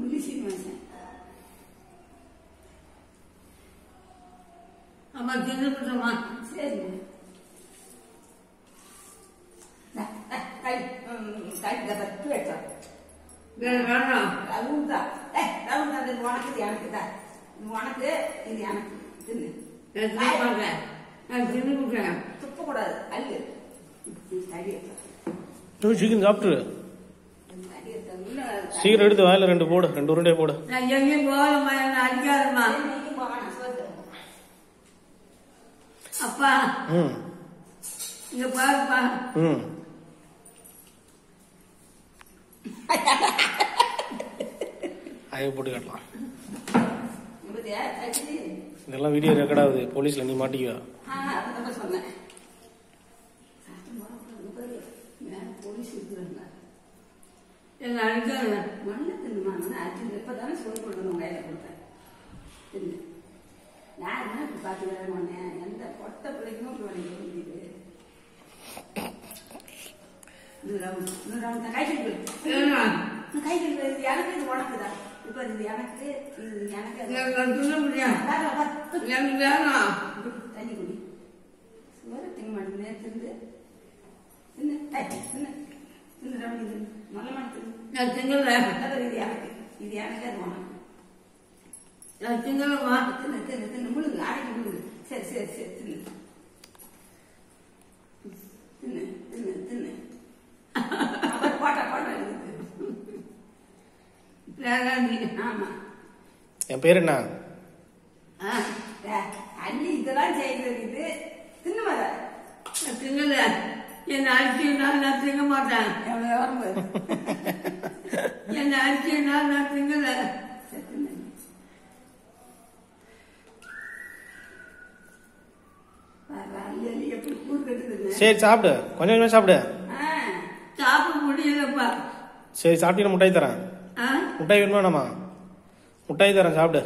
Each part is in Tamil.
புள்ளி சீனிவாசன் அம்மா தின்னு விட்டுமா சரிங்க ദാ, ദാ, കൈ ഉം, കൈ ദാ പത്ത് വെച്ചോ வேற வேண்டாம் ரவுண்டா ஏய் ரவுண்டா இது உனக்கு இது எனக்கு தான் இது உனக்கு இது எனக்கு தின்னு நான் தின்ன மாட்டேன் நான் தின்னு விட்டேன் துப்பக்கூடாது அல்லு அடி டூ சீக்கிரம் சாப்பிட்ரு அடி இன்னும் சீக்கிரம் எடுத்து வாயில ரெண்டு போடு ரெண்டு உருண்டை போடு நான் எங்கேயும் போகலம்மா என்ன அடிக்காதம்மா நீங்க போகணும் சோறு அப்பா ம் இங்க பாருப்பா ம் அய போட்டு காட்டலாம் இப்படியா சரி இதெல்லாம் வீடியோ ரெக்கார்ட் ஆகுது போலீஸ்ல நீ மாட்டிக்குவா ஆ அதுதான் சொன்னேன் சாப்பிட்டு போகக்கூடாது பாரு. மேல போலீஸ் இருக்கிறாங்க என்ன அடிக்காத மண்ணு தின்னுமா அது இப்பதானே சொல்லி கொடுக்கணும் கையில கொடுத்தேன் தின்னு நான் என்ன இப்படி பார்த்து வேணும்னேன் எந்த பொட்ட பிள்ளைக்கும் இப்படி உனக்கு முடியுது நூறு ரவுண்ட் நூறு ரவுண்ட் தான் கை கழுவு வேணாம் கை கழுவு இது எனக்கு இது உனக்கு தான் இப்போ இது எனக்கு இது எனக்கு அது. நான் தின்ன முடியும் வா, வா, வா. எனக்கு வேணாம் தண்ணி குடி சுவர திங்க மாட்டேங்குது தின்னு தின்னு ஐ, தின்னு தின்னு ரவுண்ட் தின்னு நல்ல மாதிரி தின்னு நான் திங்கல அதான் இது எனக்கு இது எனக்கு அது உனக்கு நான் திங்கலம்மா தின்னு தின்னு தின்னு முழுங்கு அரைக்கு முழுங்கு சரி சரி சரி தின்னு தின்னு தின்னு தின்னு அவர் போட்டா போட்டா இருக்குது வேணாண்டி ஆமா என் பேர் என்ன ஆ, ஏ, அண்ணி இதெல்லாம் செய்யறது இது தின்னு வர நான் திங்கல என்ன அடிச்சுனாலும் நான் திங்க மாட்டேன் எவ்வளவு வரம்பு என்ன அடிச்சுனாலும் நான் திங்கல சரி, தின்னு. பாரு, அள்ளி எப்படி கூறு கட்டுதுன்னு. சரி சாப்பிடு கொஞ்சம் கொஞ்சமாக சாப்பிடு ஆ, சாப்பிட முடியலப்பா சரி சாப்பிட்டீங்கன்னா முட்டாய் தரேன் ஆ முட்டாய் வேணுமா நம்ம முட்டாய் தரேன் சாப்பிடு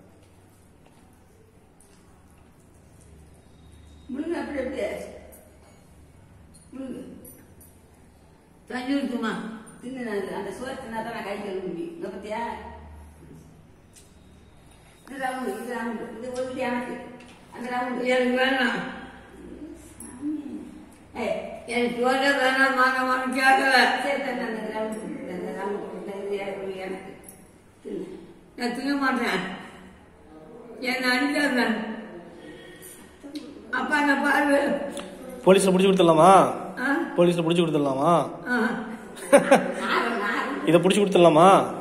முழுங்கு அப்படி எப்படி முழுங்கு தண்ணி ஊற்றுமா தின்னு நான் அந்த சோறு தின்னா தான் நான் கை கழுவ முடியும் இங்க பத்தியா இது ரவுண்டு இது ரவுண்டு இது ஒரு இடி எனக்கு அந்த ரவுண்டு எனக்கு வேணாம் சாமி. ஏய் எனக்கு சோழ வேணாம் மாணவன் கேட்கல சரி தண்ணி அந்த ரவுண்டு அந்த ரவுண்டு இந்த இது எனக்கு எனக்கு தின்னு நான் திங்க மாட்டேன் என்ன அடிக்காத அப்பா நான் பாரு போலீஸில் பிடிச்சி கொடுத்துடலாமா ஆ போலீஸில் பிடிச்சி கொடுத்துடலாமா ஆ நாரும் நாரும் இதை பிடிச்சி கொடுத்துடலாமா